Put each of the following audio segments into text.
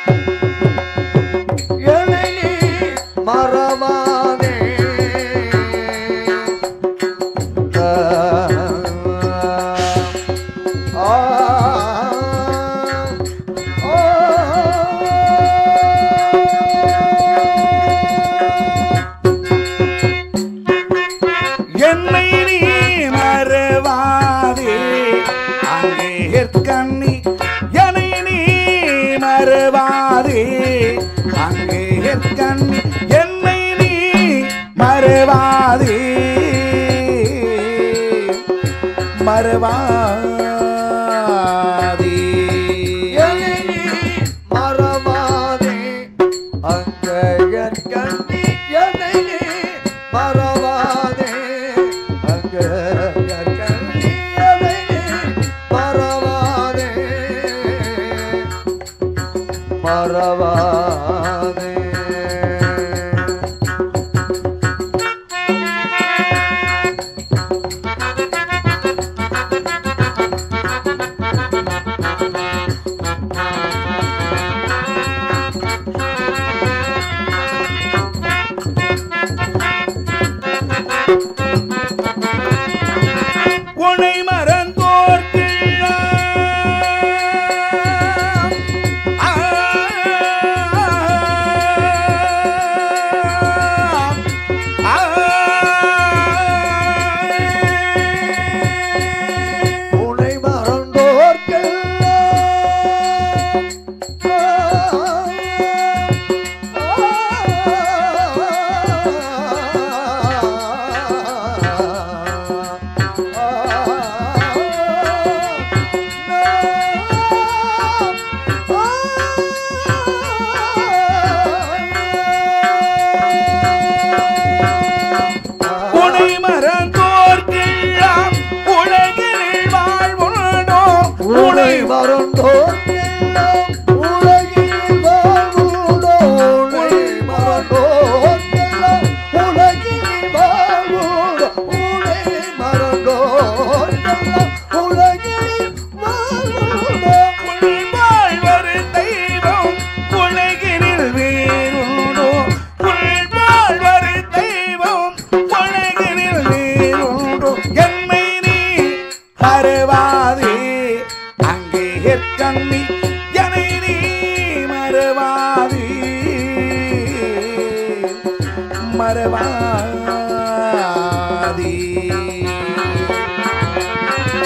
என்னை நீ மறவாதே ஆ, ஆ, என்னை நீ மறவாதே அங்கே கண்ணி என்னை நீ மறவாதே அங்கே கண்ணி என்னை நீ மறவாதே மறவாதே என்னை நீ மறவாதே அங்கயன் கண்ணி என்னை நீ மறவாதே அங்கயன் கண்ணி என்னை நீ மறவாதே மறவாதே உனை மறந்தோர்க்கெல்லாம் ஆ, ஆ, உனை மறந்தோர்க்கெல்லாம் உனை மறந்தோர்க்கெல்லாம் உலகில் வாழ்வுண்டோ உனை உனை மறந்தோர்க்கெல்லாம் உலகில் வாழ்வுண்டோ உனை மறந்தோர்க்கெல்லாம் உலகில் வாழ்வுண்டோ உனை மறந்தோர்க்கெல்லாம் உலகில் வாழ்வுண்டோ உள் வாழ்வரு தெய்வம் உலகினில் வேறுண்டோ உள் வாழ்வரு தெய்வம் உலகினில் வேறுண்டோ என்னை நீ மறவாதே அங்கே கண்ணி என்னை நீ மறவாதே மறவாதே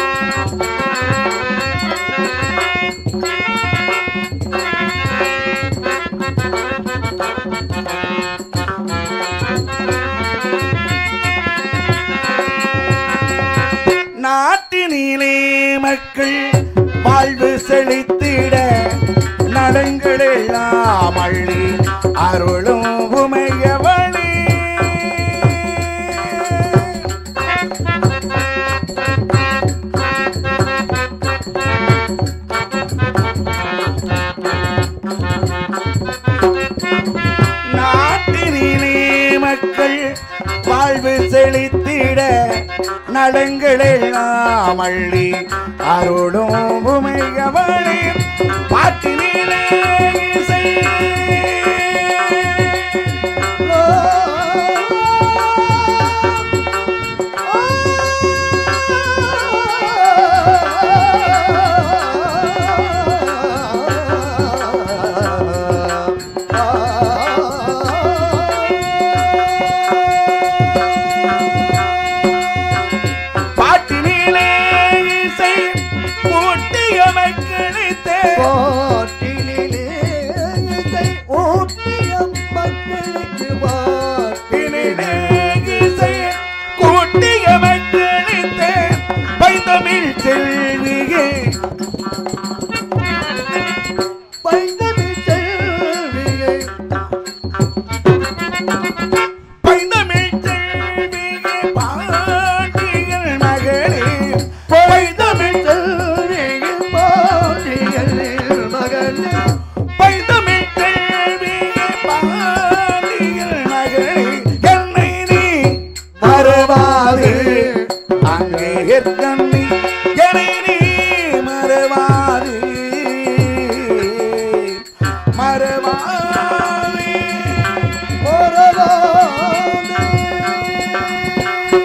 நாட்டினிலே மக்கள் வாழ்வு செழித்திட நலங்களெல்லாம் அள்ளி அருளும் உமையவளே நாட்டினிலே மக்கள் வாழ்வு செழித்திட நலங்களெல்லாம் அள்ளி அருளும் உமையவளே பாட்டினிலே இசை பாட்டினிலே இசை கூட்டியமை கிழித்தே பாட்டினிலே இதை ஊட்டியம் மக்களுக்கு இனிலே பாட்டினிலே இசை கூட்டியமை கிழித்தே பைந்தமிழ் செல்வியே பைந்தமிழ் செல்வியை பைந்தமிழ் செல்வியே பாண்டியல் மகளே பைந்தமிழ் செல்வியில் பாண்டியலில் மகளே பைந்தமிழ் செல்வியே பாண்டியல் மகளே என்னை நீ மறவாதே அங்கே கண்ணி என்னை நீ மறவாதே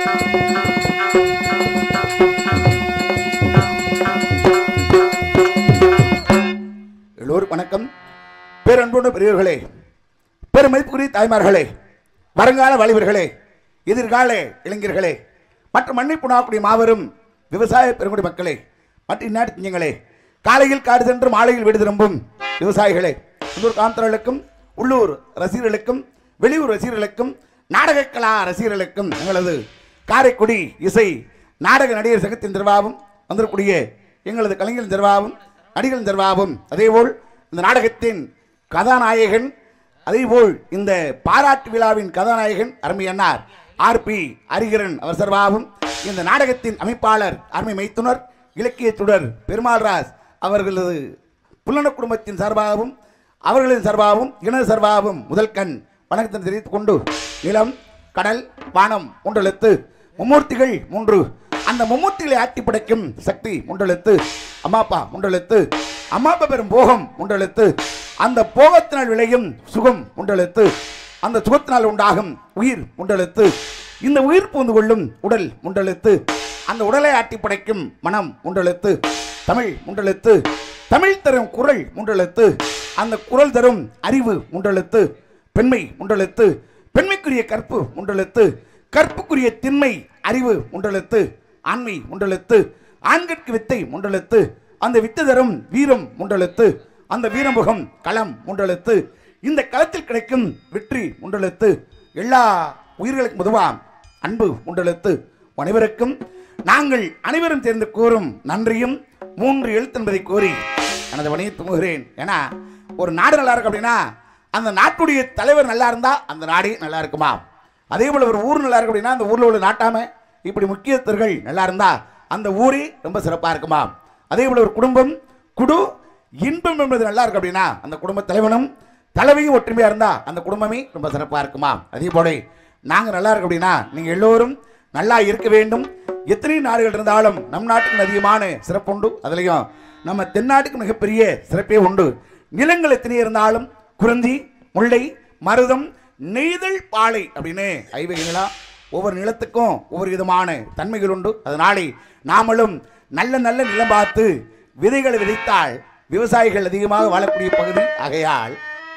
எல்லோரும் வணக்கம் பேரன்போடு பெரியவர்களே பெருமதிப்புக்குரிய தாய்மார்களே வருங்கால வாலிபர்களே எதிர்கால இளைஞர்களே மற்றும் மண்ணை புனாக்கூடிய மாபெரும் விவசாய பெருங்குடி மக்களே மற்ற இந்நாட்டு திஞ்சங்களே காலையில் காடு சென்று மாலையில் வீடு திரும்பும் விவசாயிகளே உள்ளூர் காந்தர்களுக்கும் உள்ளூர் ரசிகர்களுக்கும் வெளியூர் ரசிகர்களுக்கும் நாடக கலா ரசிகர்களுக்கும் எங்களது காரைக்குடி இசை நாடக நடிகர் சங்கத்தின் நிர்வாகம் வந்திருக்கூடிய எங்களது கலைஞர் நிர்வாகம் நடிகர் நிர்வாகம் அதேபோல் இந்த நாடகத்தின் கதாநாயகன் அதேபோல் இந்த பாராட்டு விழாவின் கதாநாயகன் அருமையன்னார் ஆர் பி ஹரிகரன் அவர் சார்பாகவும் இந்த நாடகத்தின் அமைப்பாளர் அருமை மைத்துனர் இலக்கிய சுடர் பெருமாள்ராஜ் அவர்களது புல்லன குடும்பத்தின் சார்பாகவும் அவர்களின் சார்பாகவும் இன சார்பாகவும் முதல் கண் வணக்கத்தை தெரிவித்துக் கொண்டு நிலம் கடல் வானம் மூன்றெழுத்து மும்மூர்த்திகள் மூன்று அந்த மும்மூர்த்திகளை ஆட்டி படைக்கும் சக்தி மூன்றெழுத்து அம்மாப்பா மூன்றெழுத்து அம்மாப்பா பெறும் போகம் மூன்றெழுத்து அந்த போகத்தினால் விளையும் சுகம் மூன்றெழுத்து அந்த சுகத்தினால் உண்டாகும் உயிர் முண்டெழுத்து இந்த உயிர் பூந்து கொள்ளும் உடல் முண்டெழுத்து அந்த உடலை ஆட்டி படைக்கும் மனம் முண்டெழுத்து தமிழ் முண்டெழுத்து தமிழ் தரும் குரல் முண்டெழுத்து அந்த குரல் தரும் அறிவு முண்டெழுத்து பெண்மை முண்டெழுத்து பெண்மைக்குரிய கற்பு முண்டெழுத்து கற்புக்குரிய திண்மை அறிவு முண்டெழுத்து ஆண்மை முண்டெழுத்து ஆண்கட்கு வித்தை முண்டெழுத்து அந்த வித்து தரும் வீரம் முண்டெழுத்து அந்த வீரமுகம் களம் முண்டெழுத்து இந்த களத்தில் கிடைக்கும் வெற்றி முண்டெழுத்து எல்லா உயிர்களுக்கும் பொதுவாக அன்பு முண்டெழுத்து அனைவருக்கும் நாங்கள் அனைவரும் சேர்ந்து கூறும் நன்றியும் மூன்று எழுத்து என்பதை கூறி எனது பணியை துங்குகிறேன் ஏன்னா ஒரு நாடு நல்லா இருக்கு அப்படின்னா அந்த நாட்டுடைய தலைவர் நல்லா இருந்தா அந்த நாடே நல்லா இருக்குமா அதே போல ஒரு ஊர் நல்லா இருக்கு அப்படின்னா அந்த ஊர்ல உள்ள நாட்டாம இப்படி முக்கியஸ்தர்கள் நல்லா இருந்தா அந்த ஊரே ரொம்ப சிறப்பா இருக்குமா அதே போல ஒரு குடும்பம் குடு இன்பம் என்பது நல்லா இருக்கு அப்படின்னா அந்த குடும்ப தலைவனும் தலைவியும் ஒற்றுமையா இருந்தா அந்த குடும்பமே ரொம்ப சிறப்பா இருக்குமா அதே போல நாங்க நல்லா இருக்கு அப்படின்னா நீங்க எல்லோரும் நல்லா இருக்க வேண்டும் எத்தனை நாடுகள் இருந்தாலும் நம் நாட்டுக்கு அதிகமான சிறப்பு உண்டு அதுலயும் நம்ம தென்னாட்டுக்கு மிகப்பெரிய சிறப்பே உண்டு நிலங்கள் எத்தனை இருந்தாலும் குறிஞ்சி முல்லை மருதம் நெய்தல் பாலை அப்படின்னு ஐவகைகளா ஒவ்வொரு நிலத்துக்கும் ஒவ்வொரு விதமான தன்மைகள் உண்டு அதனாலே நாமளும் நல்ல நல்ல நிலம் பார்த்து விதைகளை விதைத்தால் விவசாயிகள் அதிகமாக வாழக்கூடிய பகுதி ஆகையால்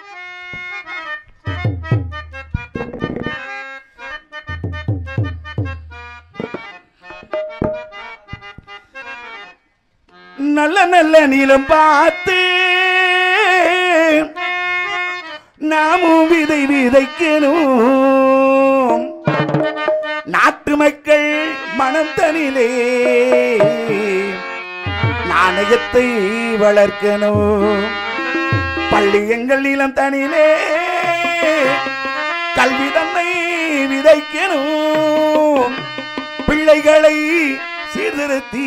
நல்ல நல்ல நிலம் பார்த்து நாமும் விதை விதைக்கணும் நாட்டு மக்கள் மனம் தனிலே நாணயத்தை வளர்க்கணும் பள்ளி எங்கள் நிலம் தனிலே கல்வி தன்னை விதைக்கணும் பிள்ளைகளை சீர்திருத்தி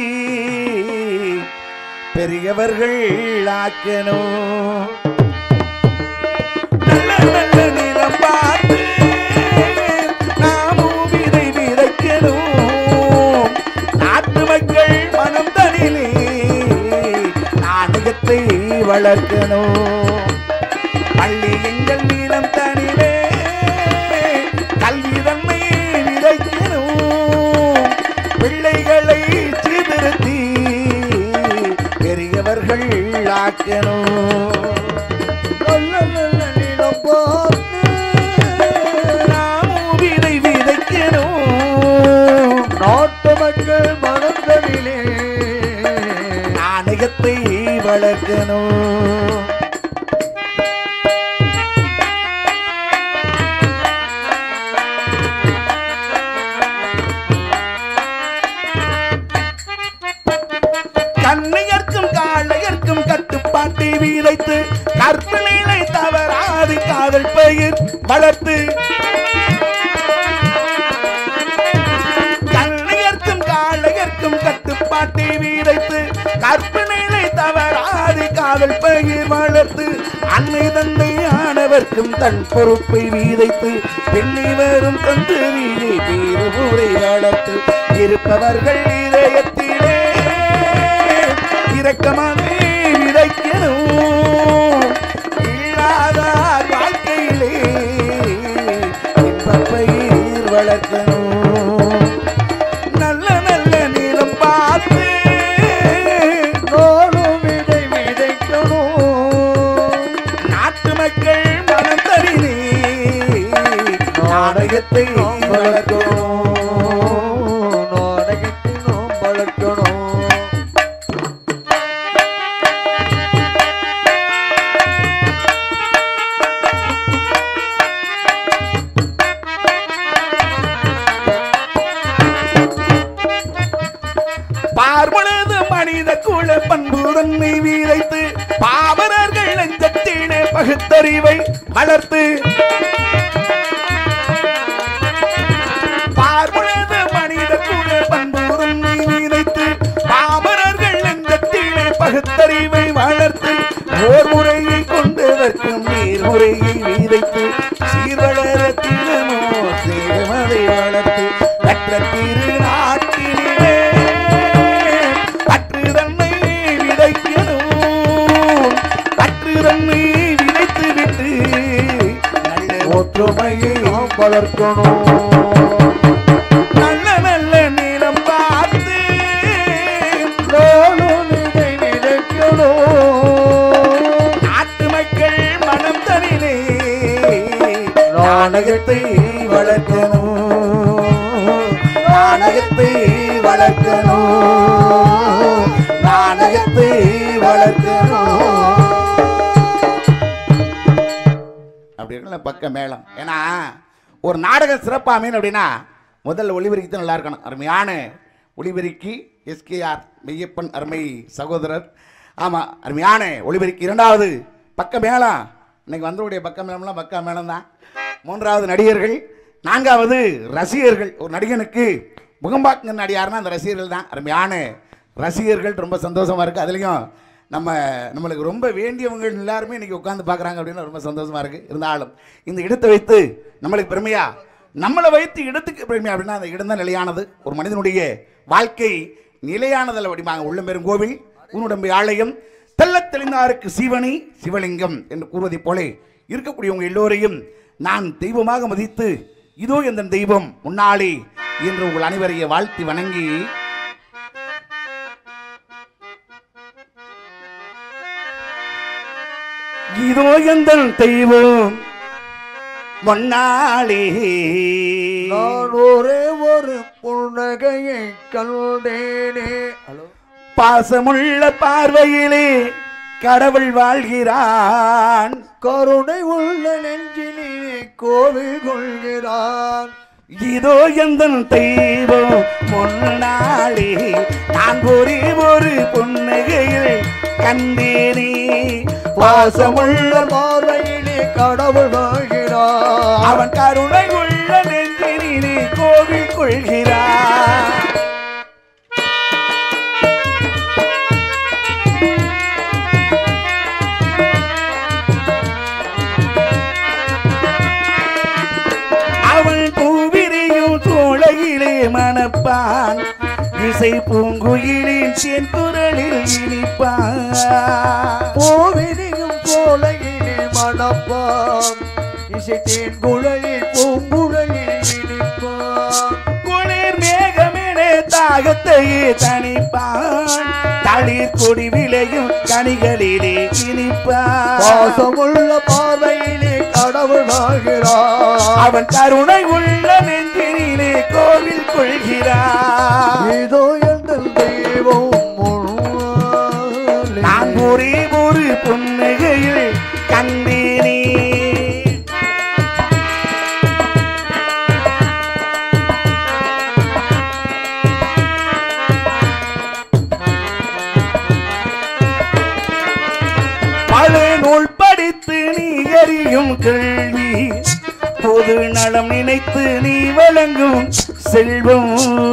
பெரியவர்கள் ஆக்கணும் நல்ல நல்ல நிலம் பார்த்து நாமும் விதை விதைக்கணும் நாட்டு மக்கள் மனம் தனிலே நாணயத்தை வளர்க்கணும் பள்ளி எங்கள் நீளம் தனிலே கல்வி தன்மை விதைக்கணும் பிள்ளைகளை சீர்திருத்தி பெரியவர்கள் ஆக்கணும் நல்ல நல்ல நிலம் பார்த்து நாமும் விதை விதைக்கணும் நாட்டு மக்கள் மனங்களிலே நாணயத்தை வளர்க்கணும் கண்ணையர்க்கும் காளையர்க்கும் கட்டுப்பாட்டை வீதைத்து கற்பனைகளை தவறாது காதல் பயிர் வளர்த்து கண்ணையர்க்கும் காளையர்க்கும் கட்டுப்பாட்டை வீதைத்து கற்பனைகளை தவறாது காதல் பயிர் வளர்த்து அன்னை தந்தை ஆனவர்க்கும் தன் பொறுப்பை வீதைத்து பெண்ணை வரும் தந்து வீதை பேருபுரை வளர்த்து இருப்பவர்கள் இதயத்திலே இரக்கமாக விதைக்கணும் இல்லாத வாழ்க்கையிலே இன்பப்பயிர் வளர்க்கணும் நாணயத்தை நாம் வளர்க்கணும் நாடகத்தை நாம் வளர்க்கணும் பார்வனது மனித குல பண்பு தன்னை வீதைத்து பாவரர்கள் நெஞ்சத்திலே பகுத்தறிவை வளர்த்து பார்வனது மனித குல பண்பு தன்னை வீதைத்து பாவரர்கள் நெஞ்சத்திலே பகுத்தறிவை வளர்த்து ஓர் முறையை கொண்டதற்கும் நீர்முறையை வீதைத்து சீர்வளர தினமோ சேமதை வளர்த்து கற்ற திருநாட்டிலே அற்று தன்னை விதைக்கணும் அற்று தன்னை விதைத்து விட்டு நல்ல ஒற்றுமையை நாம் வளர்க்கணும் நல்ல நல்ல நிலம் பார்த்து நானும் இதை நினைக்கணும் நாட்டு மக்கள் மனம் தனிலே நாணயத்தை வளர்க்கணும் நாணயத்தை வளர்க்கணும் நாணயத்தை வளர்க்கணும் அப்படி இருக்கல பக்க மேளம் ஏன்னா ஒரு நாடகம் சிறப்பாக அமையணும் அப்படின்னா முதல்ல ஒளிபெருக்கி தான் நல்லா இருக்கணும் அருமையான ஒளிபெருக்கி எஸ்கேஆர் மெய்யப்பன் அருமை சகோதரர் ஆமாம் அருமையான ஒளிபெருக்கி இரண்டாவது பக்க மேளம் இன்னைக்கு வந்தவுடைய பக்க மேளம்லாம் பக்க மேளம் தான் மூன்றாவது நடிகர்கள் நான்காவது ரசிகர்கள் ஒரு நடிகனுக்கு முகம்பாக்குங்க நடிகார்னா அந்த ரசிகர்கள் தான் அருமையான ரசிகர்கள் ரொம்ப சந்தோஷமா இருக்கு அதுலேயும் நம்ம நம்மளுக்கு ரொம்ப வேண்டியவங்க எல்லாருமே இன்னைக்கு உட்காந்து பார்க்குறாங்க அப்படின்னு ரொம்ப சந்தோஷமா இருக்கு இருந்தாலும் இந்த இடத்தை வைத்து நம்மளுக்கு பெருமையா நம்மளை வைத்து இடத்துக்கு பெருமையா அப்படின்னா அந்த இடம் தான் நிலையானது ஒரு மனிதனுடைய வாழ்க்கை நிலையானதில் வடிவாங்க உள்ளம் பெரும் கோவில் உன்னுடம்பு ஆலயம் தெள்ளத் தெளிந்தாருக்கு சிவனி சிவலிங்கம் என்று கூறுவதைப் போல இருக்கக்கூடியவங்க எல்லோரையும் நான் தெய்வமாக மதித்து இதோ எந்த தெய்வம் முன்னாளே என்று உங்கள் அனைவரையும் வாழ்த்தி வணங்கி இதோ எந்த தெய்வம் முன்னாளே நான் ஒரே ஒரு புன்னகையை கண்டேனே ஹலோ பாசமுள்ள பார்வையிலே கடவுள் வாழ்கிறான் கருணை உள்ள நெஞ்சிலே கோவில் கொள்கிறான் இதோ எந்த தெய்வம் முன்னாளே நான் ஒரே ஒரு புன்னகையில் கண்டேனே பாசமுள்ள பார்வையிலே கடவுள் வாழ்கிறான் அவன் கருணை உள்ள நெஞ்சினிலே கோவில் கொள்கிறான் அவன் பூவிரியும் தோளையிலே மணப்பான் இசை பூங்குயிலின் செங்குரலில் இனிப்பான் பூவினியும் சோலையிலே மணப்பான் இசைத்தேன் குழலில் பூங்குழலில் இனிப்பான் குளிர் மேகமெனே தாகத்தையே தணிப்பான் தளிர் கொடி விளையும் கனிகளிலே இனிப்பான் பாசமுள்ள பார்வையிலே கடவுள் வாழ்கிறான் அவன் கருணை உள்ள நெஞ்சினிலே கோவில் கொள்கிறான் இதோ எந்த தெய்வம் முன்னாலே. நான் ஒரே ஒரு புன்னகையில் கண்டேனே பல நூல் படித்து நீ அறியும் கேள்வி பொது நலம் நினைத்து நீ வழங்கும் செல்வம்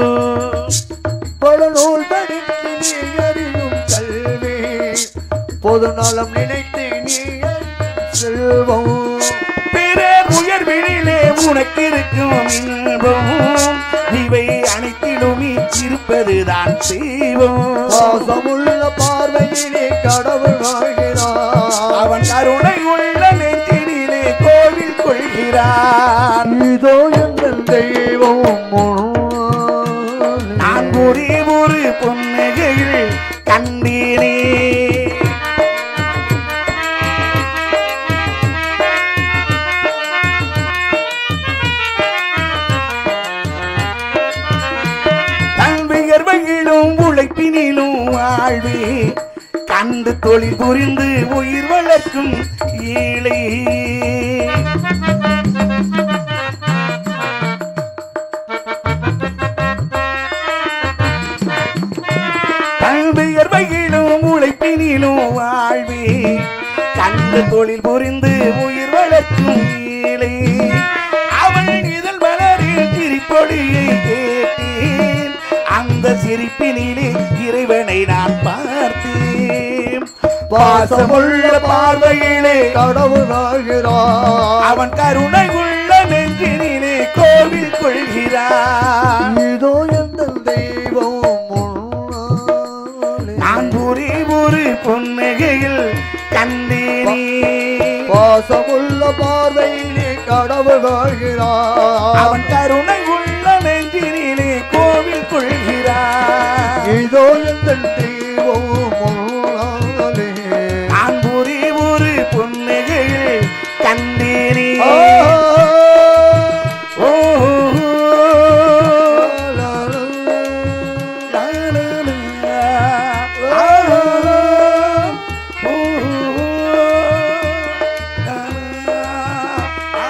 பல நூல் படித்து நீ அறியும் கல்வி பொது நலம் நினைத்து நீ அறியும் செல்வம் பிறர் உயர்வினிலே உனக்கு இருக்கும் இன்பம் இவை அனைத்திலும் இருப்பதுதான் செய்வோம் பாசமுள்ள பார்வையிலே கடவுள் வாழ்கிறான் அவன் கருணை உள்ள நெஞ்சினிலே கோவில் கொள்கிறான் இதோ எந்த தெய்வம் முன்னாலே. நான் ஒரே ஒரு பொன்னுகையில் கண்டீனே உழைப்பினிலும் வாழ்வே கண்டு தொழில் புரிந்து உயிர் வளர்க்கும் ஏழை தந்தையர்வையிலும் உழைப்பினிலும் வாழ்வே கண்டு தொழில் புரிந்து உயிர் வளர்க்கும் ஏழை அவள் இதழ் மலரில் சிரிப்பொழியை கேட்டேன் அந்த சிரிப்பினிலே இறைவனை நான் பார்த்தேன் பாசமுள்ள பார்வையிலே கடவுள் வாழ்கிறார் அவன் கருணை உள்ள நெஞ்சினிலே கோவில் கொள்கிறான் இதோ எந்த தெய்வம் முன்னாலே. நான் புரி ஒரு புன்னகையில் கண்டேனே பாசமுள்ள பார்வையிலே கடவுள் வாழ்கிறார் அவன் கருணை உள்ள நெஞ்சினிலே கோவில் கொள்கிறான் இதோ எந்த தெய்வம் முன்னாலே. நான் புரி ஒரு புன்னகையில் கண்டேனே ஆ, ஓ லா, லா, லா, லா, லா. ஆ, ஓ, லா, ஆ.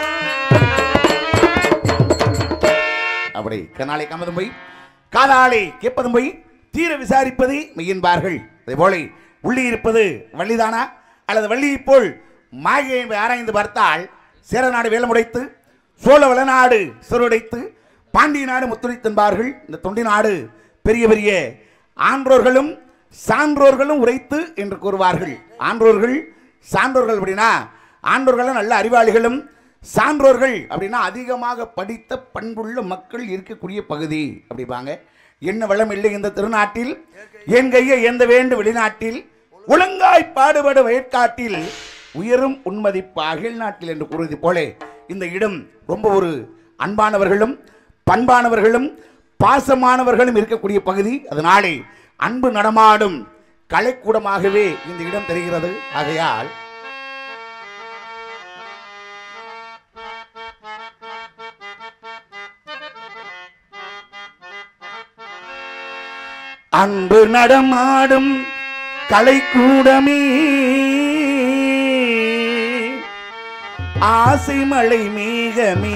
அப்படி கண்ணாலை காமதும் போய் காதாலை கேட்பதும் போய் தீர விசாரிப்பது மெய்யன்பார்கள் அதே போல உள்ளே இருப்பது வள்ளிதானா அல்லது வள்ளியைப் போல் மாயை ஆராய்ந்து பார்த்தால் சேரநாடு வேலமுடைத்து சோழ வளநாடு சிறுடைத்து பாண்டிய நாடு முத்துரைத்தென்பார்கள் இந்த தொண்டி நாடு பெரிய பெரிய ஆன்றோர்களும் சான்றோர்களும் உரைத்து என்று கூறுவார்கள் ஆன்றோர்கள் சான்றோர்கள் அப்படின்னா ஆன்றோர்களும் நல்ல அறிவாளிகளும் சான்றோர்கள் அப்படின்னா அதிகமாக படித்த பண்புள்ள மக்கள் இருக்கக்கூடிய பகுதி அப்படிப்பாங்க என்ன வளம் இல்லை இந்த திருநாட்டில் என் கையை எந்த வேண்டும் வெளிநாட்டில் ஒழுங்காய் பாடுபட வயற்காட்டில் உயரும் உன்மதிப்பு அகில் நாட்டில் என்று கூறுவது போல இந்த இடம் ரொம்ப ஒரு அன்பானவர்களும் பண்பானவர்களும் பாசமானவர்களும் இருக்கக்கூடிய பகுதி அதனாலே அன்பு நடமாடும் கலைக்கூடமாகவே இந்த இடம் தெரிகிறது ஆகையால் அன்பு நடமாடும் கலைக்கூடமே ஆசை மழை மேகமே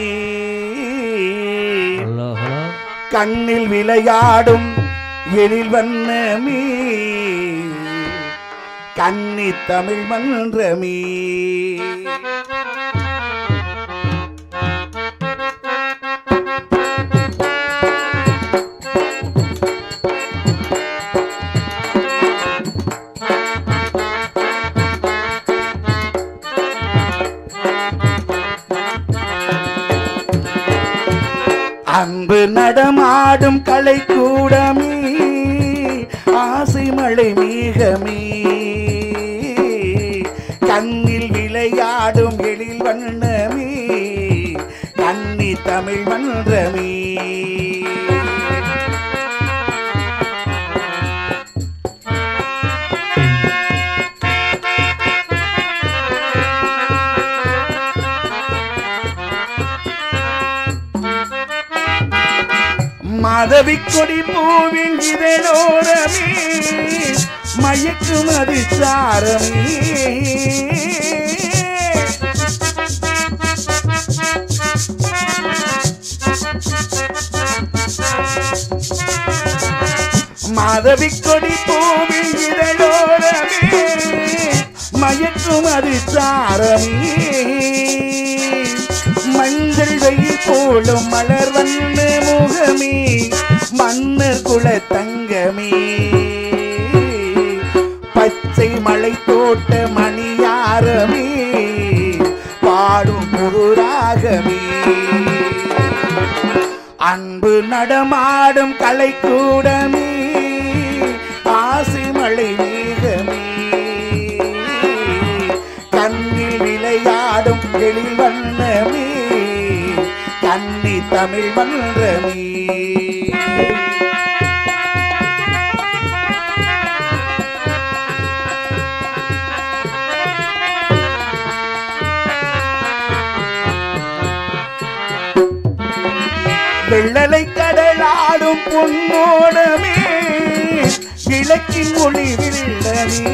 கண்ணில் விளையாடும் எழில் வண்ணமே கன்னி தமிழ் மன்றமே அன்பு நடமாடும் கலை கூடமே ஆசை மழை மேகமே கண்ணில் விளையாடும் எழில் வண்ணமே கன்னி தமிழ் மன்றமே மாதவி கொடி பூவின் இதழோரமே மயக்கும் அது சாரமே மாதவி கொடி பூவின் இதழோரமே மயக்கும் அது சாரமே மஞ்சள் வெயில் போலும் மலர் வண்ண முகமே மன்னர் குல தங்கமே பச்சை மலை தோட்ட மணியாரமே பாடும் புதுராகமே அன்பு நடமாடும் கலைக்கூடமே ஆசை மழை மேகமே கண்ணில் விளையாடும் எழில் வண்ணமே கன்னி தமிழ் மன்றமே வெள்ளலை கடலாடும் பொன்னோடமே விளக்கின் ஒளி வில்லமே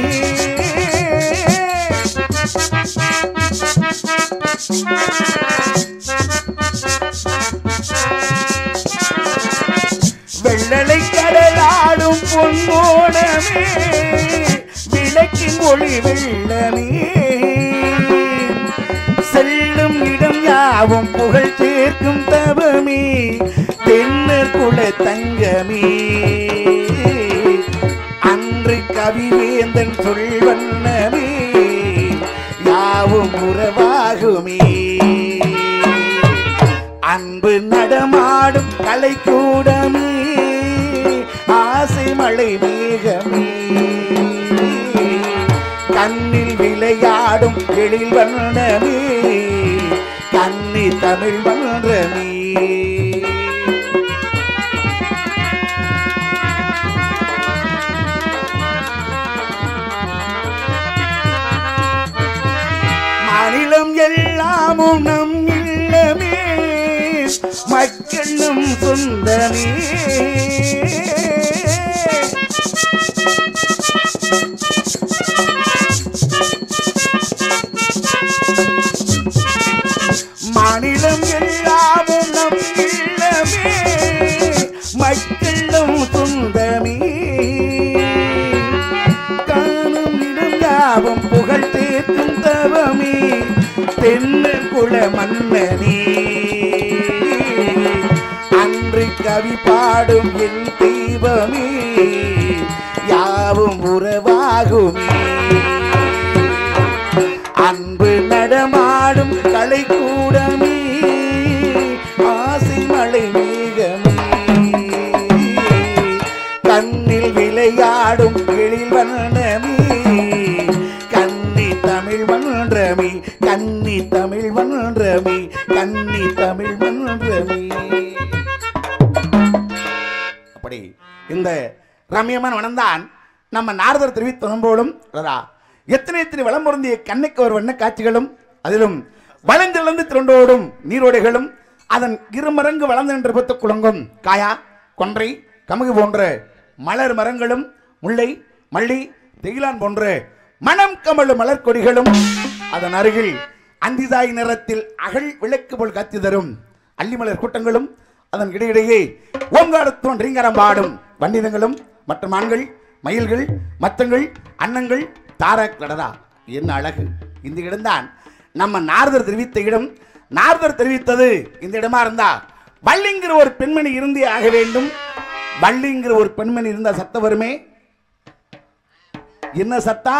வெள்ளலை கடலாடும் பொன்னோடமே விளக்கின் ஒளி வெள்ளமே செல்லும் இடம் யாவும் புகழ் சேர்க்கும் தவமே தென்னர் குல தங்கமே அன்று கவிவேந்தன் சொல்வண்ணமே யாவும் உறவாகுமே அன்பு நடமாடும் கலைக்கூடமே ஆசை மழை மேகமே கண்ணில் விளையாடும் எழில் வண்ணமே கண்ணி தமிழ் மன்றமே மாநிலம் எல்லாமும் நம் இல்லமே மக்களும் சொந்தமே மாநிலம் எல்லாமும் நம் இல்லமே மக்களும் சொந்தமே காணும் இடம் யாவும் புகழ் தேற்றும் தவமே தென்ன குல மன்னனே அன்று கவி பாடும் என் தெய்வமே யாவும் உறவாகுமே அன்பு நடமாடும் கலை கூடமே ஆசை மழை மேகமே கண்ணில் விளையாடும் எழில் வண்ணமே கன்னி தமிழ் மன்றமே கன்னி தமிழ் மன்றமே கன்னி தமிழ் மன்றமே அப்படி இந்த ரம்யமான வனம்தான் நம்ம நாரதர் தெரிவித்த நம்போலும் எத்தனை எத்தனை வளம் பொருந்திய கண்ணுக்கு ஒரு வண்ண காட்சிகளும் அதிலும் வளர்ந்திழந்து திரண்டோடும் நீரோடைகளும் அதன் இருமரங்கு வளர்ந்த என்ற பத்து குளங்கும் காயா கொன்றை கமுகு போன்ற மலர் மரங்களும் முல்லை மல்லி தெகிலான் போன்ற மனம் கமழு மலர் கொடிகளும் அதன் அருகில் அந்திதாய் நிறத்தில் அகல் விளக்கு போல் காட்சி தரும் அள்ளிமலர் கூட்டங்களும் அதன் இடையிடையே ஓங்காரத்துவன் ரீங்கரம் பாடும் வண்டினங்களும் மற்றும் ஆண்கள் மயில்கள் மத்தங்கள் அன்னங்கள் தாரக் கடரா என்ன அழகு இந்த இடம்தான் நம்ம நாரதர் தெரிவித்த இடம் நாரதர் தெரிவித்தது இந்த இடமா இருந்தா வள்ளிங்கிற ஒரு பெண்மணி இருந்தே ஆக வேண்டும் வள்ளிங்கிற ஒரு பெண்மணி இருந்தா சத்தம் வருமே என்ன சத்தா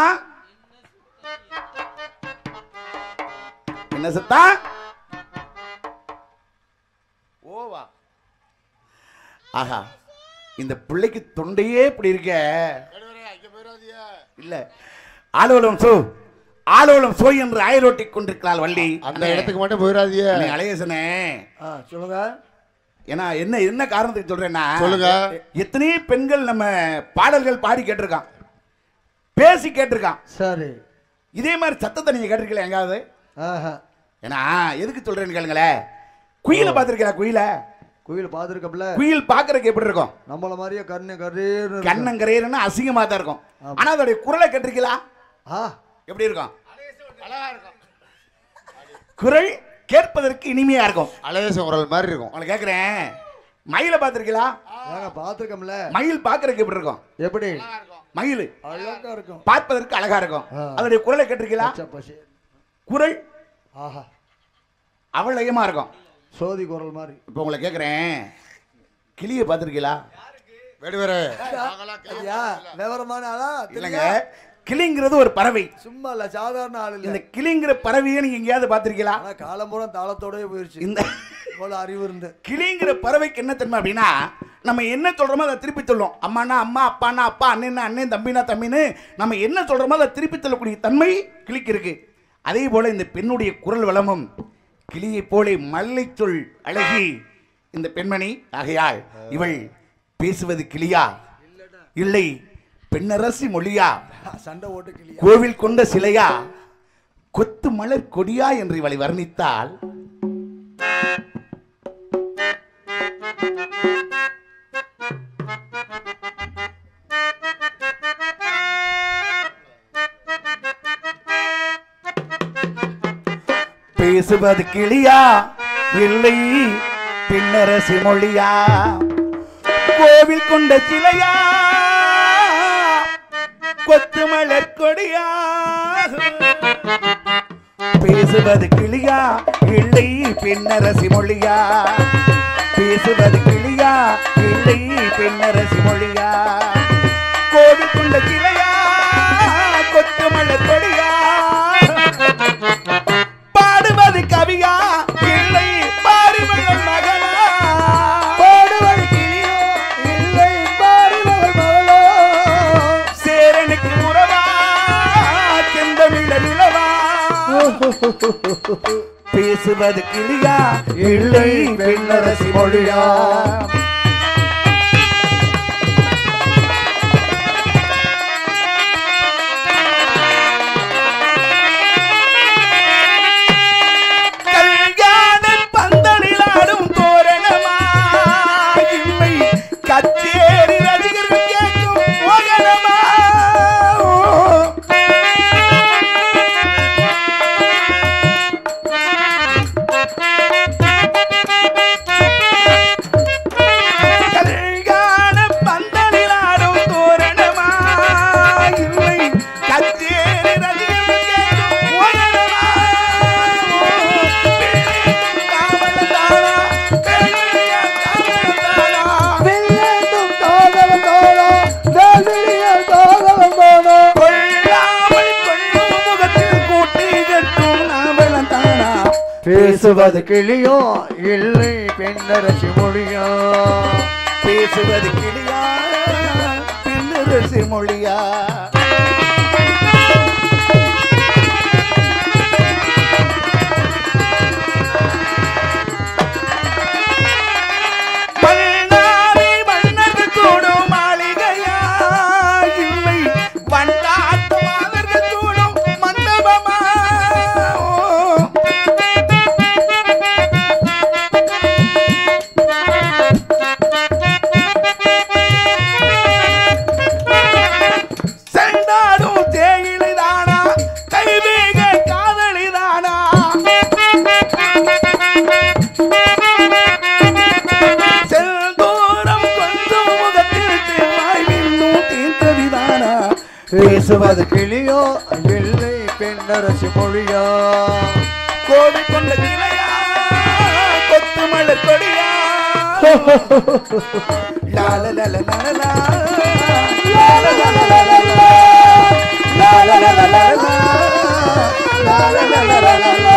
என்ன சத்தா ஓவா ஆஹா இந்த பிள்ளைக்கு தொண்டையே இப்படி இருக்க இல்ல ஆலோலம் சோ ஆலோலம் சோ என்று அயலோட்டி கொண்டிருக்கிறாள் வள்ளி அந்த இடத்துக்கு மட்டும் போயிடாதீங்க அண்ணே, அழகேசனே ஆ, சொல்லுங்க ஏன்னா என்ன என்ன காரணத்துக்கு சொல்றேன்னா சொல்லுங்க. எத்தனையோ பெண்கள் நம்ம பாடல்கள் பாடி கேட்டிருக்கான் பேசி கேட்டிருக்கான் சரி இதே மாதிரி சத்தத்தை நீங்க கேட்டிருக்கீங்களா எங்காவது ஆஹா ஏன்னா எதுக்கு சொல்றேன்னு கேளுங்களேன் குயிலை பார்த்திருக்கீங்களா குயிலை குயில் பார்த்துருக்கப்பல குயில் பார்க்கறதுக்கு எப்படி இருக்கும் நம்மள மாதிரியே கண்ணு கரேன்னு கண்ணங்கரையர்னு அசிங்கமா தான் இருக்கும் ஆனா அதோடைய குரலை கேட்டிருக்கீங்களா ஆ எப்படி இருக்கும் குரல் கேட்பதற்கு இனிமையா இருக்கும் அழகேசன் குரல் மாதிரி இருக்கும் உங்களை கேட்குறேன் மயிலை பார்த்துருக்கீங்களா ஏங்க பார்த்துருக்கோம்ல மயில் பார்க்கறதுக்கு எப்படி இருக்கும் எப்படி மயில் அழகா இருக்கும் பார்ப்பதற்கு அழகா இருக்கும் ஆ. அதோடைய குரலை கேட்டிருக்கீங்களா பச்சை பசி குரல் ஆஹா அவளயமா இருக்கும் சோதி குரல் மாதிரி இப்போ உங்களை கேட்குறேன் கிளியை பார்த்துருக்கீங்களா வெடிவரே ஐயா விவரமான ஆளா இல்லைங்க கிளிங்கிறது ஒரு பறவை சும்மா இல்ல சாதாரண ஆள் இல்ல இந்த கிளிங்கிற பறவையை நீங்க எங்கேயாவது பார்த்துருக்கீங்களா ஆனா காலம்பூரம் தாளத்தோடயே போயிருச்சு இந்த இவ்வளவு அறிவு இருந்து கிளிங்கிற பறவைக்கு என்ன தெரியுமா அப்படின்னா நம்ம என்ன சொல்றோமோ அதை திருப்பி சொல்லும் அம்மானா அம்மா அப்பானா அப்பா அண்ணனா அண்ணன் தம்பினா தம்பின்னு நம்ம என்ன சொல்றோமோ அதை திருப்பி சொல்லக்கூடிய தன்மை கிளிக்கு இருக்கு அதே போல இந்த பெண்ணுடைய குரல் வளமும் கிளியை போல மல்லை சொல் அழகி இந்த பெண்மணி ஆகையால் இவள் பேசுவது கிளியா இல்லை பெண்ணரசி மொழியா சண்டை ஓட்டு கிளியா கோவில் கொண்ட சிலையா கொத்து மலர் கொடியா என்று இவளை வர்ணித்தால் பேசுவது கிளியா இல்லை பின்னரசி மொழியா கோவில் கொண்ட சிலையா கொத்து மலர் கொடியா பேசுவது கிளியா இல்லை பின்னரசி மொழியா பேசுவது கிளியா இல்லை பின்னரசி மொழியா கோவில் கொண்ட சிலையா கொத்து மலர் கொடியா பாடுவது கவியா இல்லை பாரிமகள் மகனா பாடுவது கிளியோ இல்லை பாடுவது மகளோ சேரனுக்கு உறவா செந்தமிழ நிலவா பேசுவது கிளியா இல்லை வெள்ளரசி மொழியா கல்யாண பந்தலில் ஆடும் தோரணமா இல்லை கச்சேரி ரசிகர்கள் கேட்கும் மோகனமா கல்யாண பந்தலில் ஆடும் தோரணமா இல்லை கச்சேரி ரசிகர்கள் கேட்கும் மோகனமா வெள்ளேந்தும் தோகவம் தோழோ வேல்விழியால் தோகவம் போனோ பேசுவது கிளியோ இல்லை பெண்ணரசி மொழியோ பேசுவது கிளியா பின்னரசி மொழியா மன்னாரி மன்னர் கூடும் மாளிகையா இல்லை பண்டாட்டு மாதர்கள் கூடும் மண்டபமா செண்டாடும் தேயிலைதானா கைவேக காதலிதானா செல்தூரம் கொஞ்சம் முகத்தில் தேவாய் மின்னும் தீர்க்கவிதானா பேசுவது கிளியோ இல்லை பெண்ணரசி மொழியோ கோடி கொண்ட கிளையா கொத்து மலர் கொடியா லால லல லல லால லல லல லால லல லல லால லல லல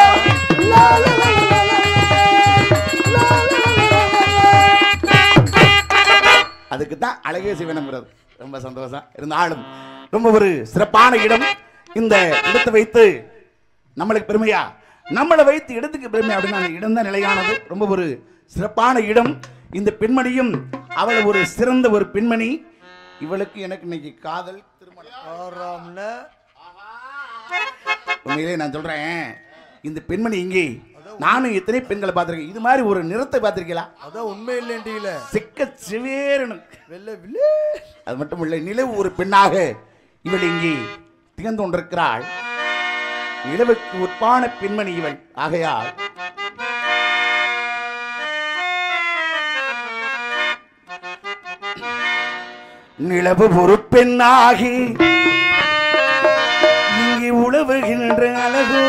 அதுக்கு தான் அழகே சிவனங்கிறது ரொம்ப சந்தோஷம் இருந்தாலும் ரொம்ப ஒரு சிறப்பான இடம் இந்த இடத்தை வைத்து நம்மளுக்கு பெருமையா நம்மளை வைத்து இடத்துக்கு பெருமை அப்படின்னா அந்த இடம் தான் நிலையானது ரொம்ப ஒரு சிறப்பான இடம் இந்த பெண்மணியும் அவள் ஒரு சிறந்த ஒரு பெண்மணி இவளுக்கு எனக்கு இன்னைக்கு காதல் திருமணம் ஆறாம்னா உண்மையிலே நான் சொல்றேன் இந்த பெண்மணி இங்கே நானும் எத்தனை பெண்களை பார்த்திருக்கேன் இது மாதிரி ஒரு நிறத்தை பார்த்திருக்கீங்களா அதான் உண்மை இல்லைன்றீங்கள சிக்க சிவேரனு வெள்ள வில்லே அது மட்டும் இல்லை நிலவு ஒரு பெண்ணாக இவள் இங்கே திகழ்ந்து கொண்டிருக்கிறாள் நிலவுக்கு உட்பான பெண்மணி இவள் ஆகையால் நிலவு ஒரு பெண்ணாகி இங்கே உழவுகின்ற அழகோ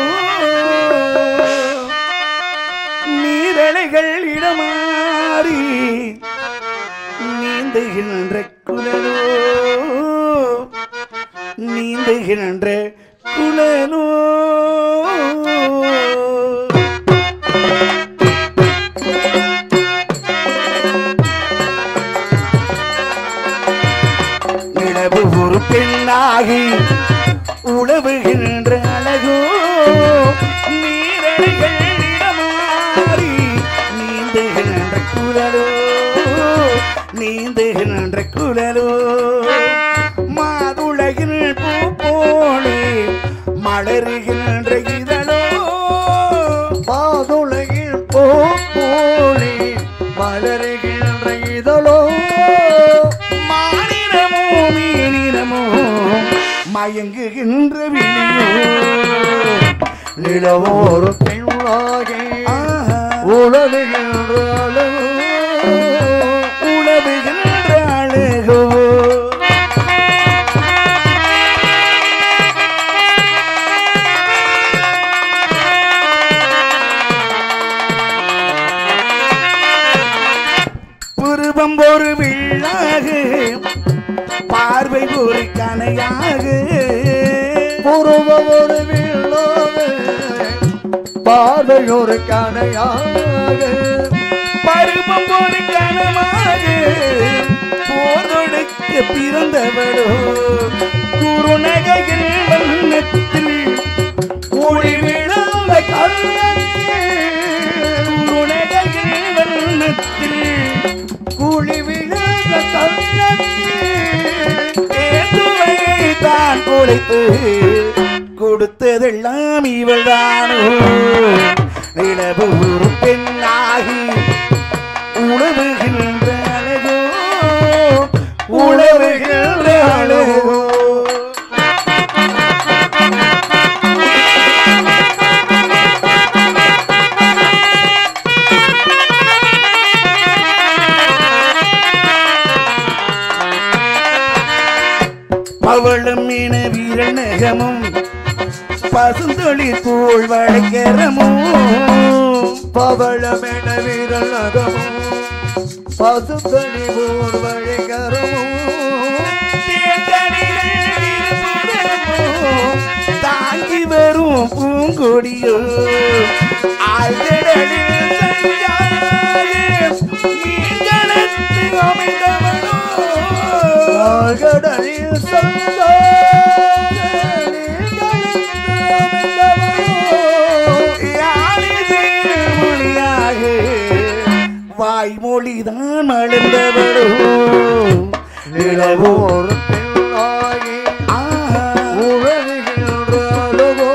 நீரலைகள் இடமாறி நீந்துகின்ற குழலோ நீந்துகின்ற குழலோ நிலவு ஒரு பெண்ணாகி உழவுகின்ற அழகோ நீரலைகள் இடமாறி நீந்துகின்ற குழலோ நீந்துகின்ற குழலோ மாதுளகில் பூ போலே மலருகின்ற இதழோ மாதுளையில் போ போலே மலருகின்ற இதழோ மானிடமோ மீனிடமோ மயங்குகின்ற விழியோ நிலவோரு பெண் பெண்ணாகி ஆஹா. உழவுகின்ற அழகு உணவுகின்ற அழகோ புருவம் ஒரு வில்லாகு பார்வை ஒரு கனையாகு புருவ ஒரு வில்லோடு பார்வை ஒரு கனையாக பருவம் ஒரு கனமாகு போதொடுக்க பிறந்தவளோ குறுநகையில் வண்ணத்தில் ஒளி விழுந்த கண்ணத்தில் குறுநகையில் வண்ணத்தில் குழி விழுந்த கண்ணத்தில் ஏதுவை தான் குலைத்து கொடுத்ததெல்லாம் இவள்தானோ நிலவு ஒரு பெண்ணாகி உழவுகின்ற அழகோ உழவுகின்ற அழகோ பவளம் மீன வீரல் நகமும் பசுந்தொழில் தோல் வழக்கரமும் பவளமென வீரல் நகமும் பசுத்தனி போர் வழிகரமும் தாங்கி வரும் பூங்கொடியோ ஆழ்கடலில் சஞ்சாரி மீன்களத்து அமைந்தவனோ ஆழ்கடலில் சொந்த யாழிது மொழியாக வாய்மொழிதான் மலர்ந்தவளோ நிலவோ ஒரு பெண்ணாகி ஆஹா உழவுகின்ற அழகோ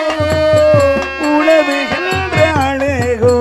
உணவுகின்ற அழகோ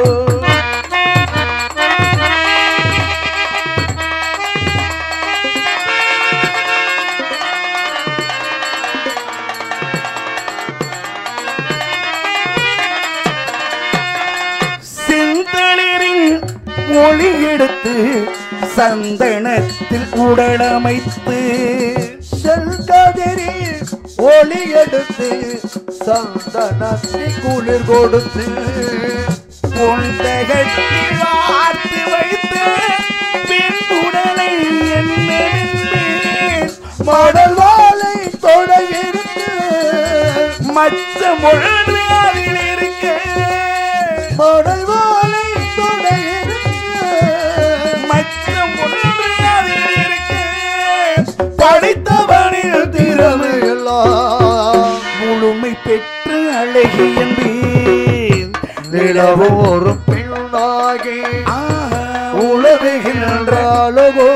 செந்தளிரின் ஒளி எடுத்து சந்தனத்தில் உடலமைத்து செல்கதிரி ஒளி எடுத்து சந்தனத்தை குளிர் கொடுத்து பொந்தகத்தில் வார்த்து வைத்து பெண் உடலை என்னவென்பேன் மடல் வாழை தொடையிருந்து மச்ச ஒன்று அதில் இருக்க மடல் வாழை தொடையிருந்து மச்சம் ஒன்று அதில் இருக்க படைத்தவனில் திறமை திறமையெல்லாம் முழுமை பெற்று அழகி என்பேன் நிலவு ஒரு பெண்ணாகி ஆஹா, உழவுகின்ற அழகோ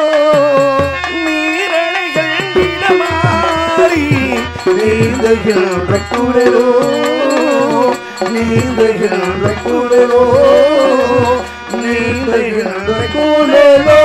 நீரலைகள் இடமாறி நீந்துகின்ற குளிரோ நீந்துகின்ற குளிரோ நீந்துகின்ற குளிரோ